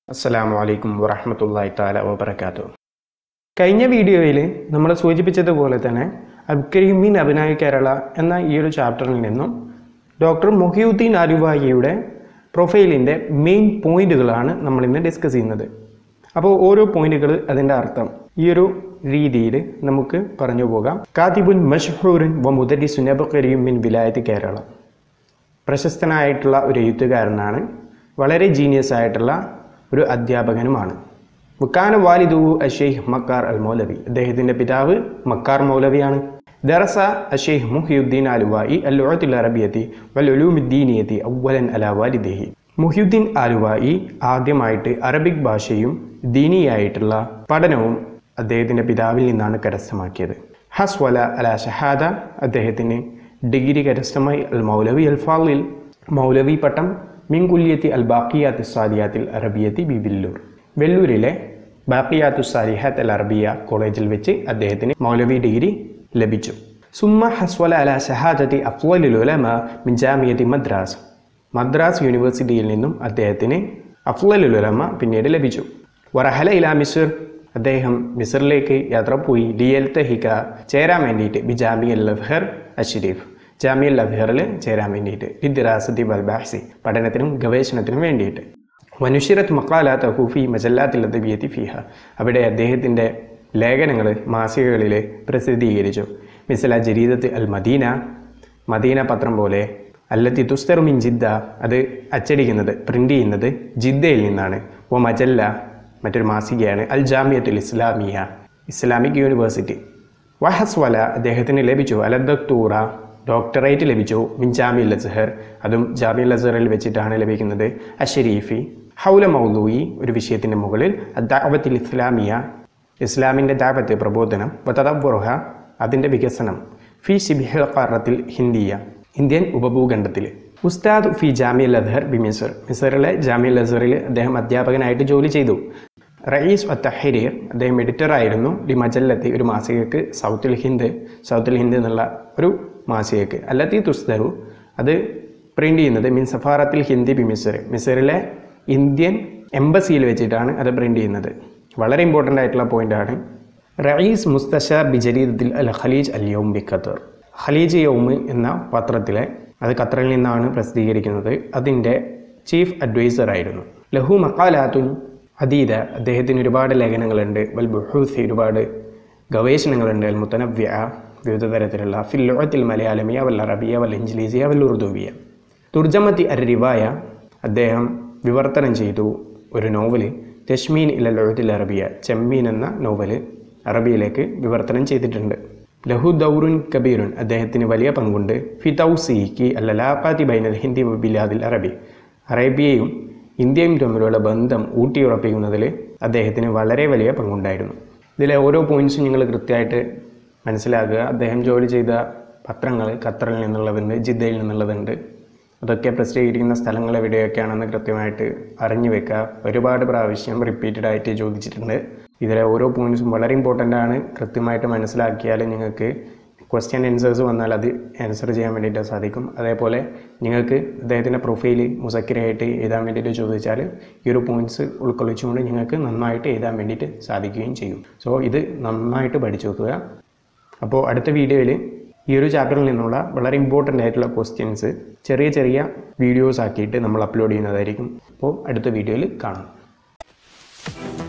അസ്സലാമു അലൈക്കും വറഹമത്തല്ലാഹി താല വബർക്കാത്തു കഴിഞ്ഞ വീഡിയോയിൽ നമ്മൾ സൂചിപ്പിച്ചതുപോലെ തന്നെ അബ്കരീമിൻ അഭിനയ കേരള എന്ന ഈ ഒരു ചാപ്റ്ററിൽ നിന്നും ഡോക്ടർ മൊഹിയുദ്ദീൻ അരുവായിയുടെ പ്രൊഫൈലിൻ്റെ മെയിൻ പോയിന്റുകളാണ് നമ്മൾ ഇന്ന് ഡിസ്കസ് ചെയ്യുന്നത് അപ്പോൾ ഓരോ പോയിന്റുകൾ അതിൻ്റെ അർത്ഥം ഈ ഒരു രീതിയിൽ നമുക്ക് പറഞ്ഞു പോകാം കാതിബുൻ മഷ്ഹൂറിൻ വ മുദരിസുൻ അബ്കരീം മിൻ വിലായത്ത് കേരള പ്രശസ്തനായിട്ടുള്ള ഒരു എഴുത്തുകാരനാണ് വളരെ ജീനിയസ് ആയിട്ടുള്ള ഒരു അധ്യാപകനുമാണ് മുക്കാന വാലിദു അഷെയ്ഖ് മക്കാർ അൽ മൗലവി അദ്ദേഹത്തിൻ്റെ പിതാവ് മക്കാർ മൗലവിയാണ് ദറസ അഷെയ്ഖ് മുഹിയുദ്ദീൻ ആലുവായി അൽ ഉഅത്തുൽ അറബിയത്തി വൽ ഉലൂമുദ്ദീനിയത്തി അവലൻ അല വാലിദേഹി മുഹിയുദ്ദീൻ ആലുവായി ആദ്യമായിട്ട് അറബിക് ഭാഷയും ദീനിയായിട്ടുള്ള പഠനവും അദ്ദേഹത്തിൻ്റെ പിതാവിൽ നിന്നാണ് കരസ്ഥമാക്കിയത് ഹസ്വല അല ഷഹാദ അദ്ദേഹത്തിന് ഡിഗ്രി കരസ്ഥമായി അൽ മൗലവി അൽ ഫാലിൽ മൗലവി പട്ടം മിൻകുല്യത്തി അൽ ബാക്കിയാത്ത് സാലിയാത്തിൽ അറബിയത്തി ബി വില്ലൂർ വെല്ലൂരിലെ ബാക്കിയാത്തു സാലിഹാത്ത് അൽ അറബിയ കോളേജിൽ വെച്ച് അദ്ദേഹത്തിന് മൗലവി ഡിഗ്രി ലഭിച്ചു സുമ്മ ഹസ്വല അല ഷഹാദത്തി അഫ്വലുൽ ഉലമ മിൻ ജാമിയത്തി മദ്രാസ് മദ്രാസ് യൂണിവേഴ്സിറ്റിയിൽ നിന്നും അദ്ദേഹത്തിന് അഫ്വലുൽ ഉലമ പിന്നീട് ലഭിച്ചു വറഹല ഇല മിസ്ർ അദ്ദേഹം മിസറിലേക്ക് യാത്ര പോയി ലിയൽ തഹിക ചേരാൻ വേണ്ടിയിട്ട് ബി ജാമി അൽ അഫ്ഹർ അഷരീഫ് ജാമി അൽ അഫ്ഹറിൽ ചേരാൻ വേണ്ടിയിട്ട് ലിദ്റാസത്തി വൽബാഹ്സി പഠനത്തിനും ഗവേഷണത്തിനും വേണ്ടിയിട്ട് വനുഷിറത്ത് മക്കാലാത്ത് ഹൂഫി മജല്ലാത്തിൽ അദബിയത്തി ഫിഹ അവിടെ അദ്ദേഹത്തിൻ്റെ ലേഖനങ്ങൾ മാസികകളിൽ പ്രസിദ്ധീകരിച്ചു മിസല ജരീദത്ത് അൽ മദീന മദീന പത്രം പോലെ അല്ലത്തി തുസ്തറു മിൻ ജിദ്ദ അത് അച്ചടിക്കുന്നത് പ്രിൻ്റ് ചെയ്യുന്നത് ജിദ്ദയിൽ നിന്നാണ് ഓ മജല്ല മറ്റൊരു മാസികയാണ് അൽ ജാമിയത്തുൽ ഇസ്ലാമിയ ഇസ്ലാമിക് യൂണിവേഴ്സിറ്റി വഹസ്വല അദ്ദേഹത്തിന് ലഭിച്ചു അലദ്ദൂറ ഡോക്ടറേറ്റ് ലഭിച്ചു മിൻ ജാമിൽ അസ്ഹർ അതും ജാമിൽ അസ്ഹറിൽ വെച്ചിട്ടാണ് ലഭിക്കുന്നത് അഷരീഫി ഹൗല മൗലൂയി ഒരു വിഷയത്തിൻ്റെ മുകളിൽ ദാവത്തിൽ ഇസ്ലാമിയ ഇസ്ലാമിൻ്റെ ദാവത്ത് പ്രബോധനം വതദവ്വറുഹ അതിൻ്റെ വികസനം ഫി ഷിബിഹൽ ഖാറത്തിൽ ഹിന്ദിയ ഇന്ത്യൻ ഉപഭൂഖണ്ഡത്തിൽ ഉസ്താദ് ഫി ജാമിയൽ അദ്ഹർ ബി മിസർ മിസറിലെ ജാമിയൽ അസ്ഹറിൽ അദ്ദേഹം അധ്യാപകനായിട്ട് ജോലി ചെയ്തു റയീസ് അത്തഹരീർ അദ്ദേഹം എഡിറ്റർ ആയിരുന്നു ലി മജല്ലത്തി ഒരു മാസികക്ക് സൗത്തുൽ ഹിന്ദ് സൗത്തുൽ ഹിന്ദ് എന്നുള്ള ഒരു മാസികക്ക് അല്ലത്തി തുസ്തറു അത് പ്രിൻ്റ് ചെയ്യുന്നത് മീൻ സഫാറത്തിൽ ഹിന്ദി ബി മിസർ മിസറിലെ ഇന്ത്യൻ എംബസിയിൽ വെച്ചിട്ടാണ് അത് പ്രിൻ്റ് ചെയ്യുന്നത് വളരെ ഇമ്പോർട്ടൻ്റ് ആയിട്ടുള്ള പോയിൻ്റാണ് റയീസ് മുസ്തഷാർ ബി ജരീദത്തിൽ അൽ ഖലീജ് അൽ യൗം ബി ഖത്തർ ഖലീജ് യൗമ് എന്ന പത്രത്തിലെ അത് ഖത്തറിൽ നിന്നാണ് പ്രസിദ്ധീകരിക്കുന്നത് അതിൻ്റെ ചീഫ് അഡ്വൈസർ ആയിരുന്നു ലഹു മക്കാലാത്തുൻ അദീദ അദ്ദേഹത്തിന് ഒരുപാട് ലേഖനങ്ങളുണ്ട് വൽ ബുഹൂസി ഒരുപാട് ഗവേഷണങ്ങളുണ്ട് അൽ മുത്തനവ്യ വിവിധ തരത്തിലുള്ള ഫില്ലുഴത്തിൽ മലയാളമിയ വൽ അറബിയ വൽ ഇഞ്ചിലീസിയ വൽ ഉറുദുവിയ തുർജമത്തി അർ റിവായ അദ്ദേഹം വിവർത്തനം ചെയ്തു ഒരു നോവല് തഷ്മീൻ ഇൽ അൽ അറബിയ ചെമ്മീൻ എന്ന നോവല് അറബിയിലേക്ക് വിവർത്തനം ചെയ്തിട്ടുണ്ട് ലഹു ദൗറുൻ കബീറുൻ അദ്ദേഹത്തിന് വലിയ പങ്കുണ്ട് ഫി തൗസിക്ക് അല്ലലാപ്പാത്തി ബൈനൽ ഹിന്ദി ബിലാദിൽ അറബി അറേബ്യയും ഇന്ത്യയും തമ്മിലുള്ള ബന്ധം ഊട്ടിയുറപ്പിക്കുന്നതിൽ അദ്ദേഹത്തിന് വളരെ വലിയ പങ്കുണ്ടായിരുന്നു ഇതിലെ ഓരോ പോയിൻറ്റ്സും നിങ്ങൾ കൃത്യമായിട്ട് മനസ്സിലാക്കുക അദ്ദേഹം ജോലി ചെയ്ത പത്രങ്ങൾ ഖത്തറിൽ നിന്നുള്ളതുണ്ട് ജിദ്ദയിൽ നിന്നുള്ളതുണ്ട് അതൊക്കെ പ്രസിദ്ധീകരിക്കുന്ന സ്ഥലങ്ങൾ എവിടെയൊക്കെയാണെന്ന് കൃത്യമായിട്ട് അറിഞ്ഞു വെക്കുക ഒരുപാട് പ്രാവശ്യം റിപ്പീറ്റഡ് ആയിട്ട് ചോദിച്ചിട്ടുണ്ട് ഇതിലെ ഓരോ പോയിൻറ്റ്സും വളരെ ഇമ്പോർട്ടൻ്റ് ആണ് കൃത്യമായിട്ട് മനസ്സിലാക്കിയാൽ നിങ്ങൾക്ക് ക്വസ്റ്റ്യൻ ആൻസേഴ്സ് വന്നാൽ അത് ആൻസർ ചെയ്യാൻ വേണ്ടിയിട്ട് സാധിക്കും അതേപോലെ നിങ്ങൾക്ക് അദ്ദേഹത്തിൻ്റെ പ്രൊഫൈൽ മുസക്കിരായിട്ട് എഴുതാൻ വേണ്ടിയിട്ട് ചോദിച്ചാൽ ഈ ഒരു പോയിൻറ്റ്സ് ഉൾക്കൊള്ളിച്ചുകൊണ്ട് നിങ്ങൾക്ക് നന്നായിട്ട് എഴുതാൻ വേണ്ടിയിട്ട് സാധിക്കുകയും ചെയ്യും സോ ഇത് നന്നായിട്ട് പഠിച്ചു വെക്കുക അപ്പോൾ അടുത്ത വീഡിയോയിൽ ഈ ഒരു ചാപ്റ്ററിൽ നിന്നുള്ള വളരെ ഇമ്പോർട്ടൻ്റ് ആയിട്ടുള്ള ക്വസ്റ്റ്യൻസ് ചെറിയ ചെറിയ വീഡിയോസ് ആക്കിയിട്ട് നമ്മൾ അപ്ലോഡ് ചെയ്യുന്നതായിരിക്കും അപ്പോൾ അടുത്ത വീഡിയോയിൽ കാണാം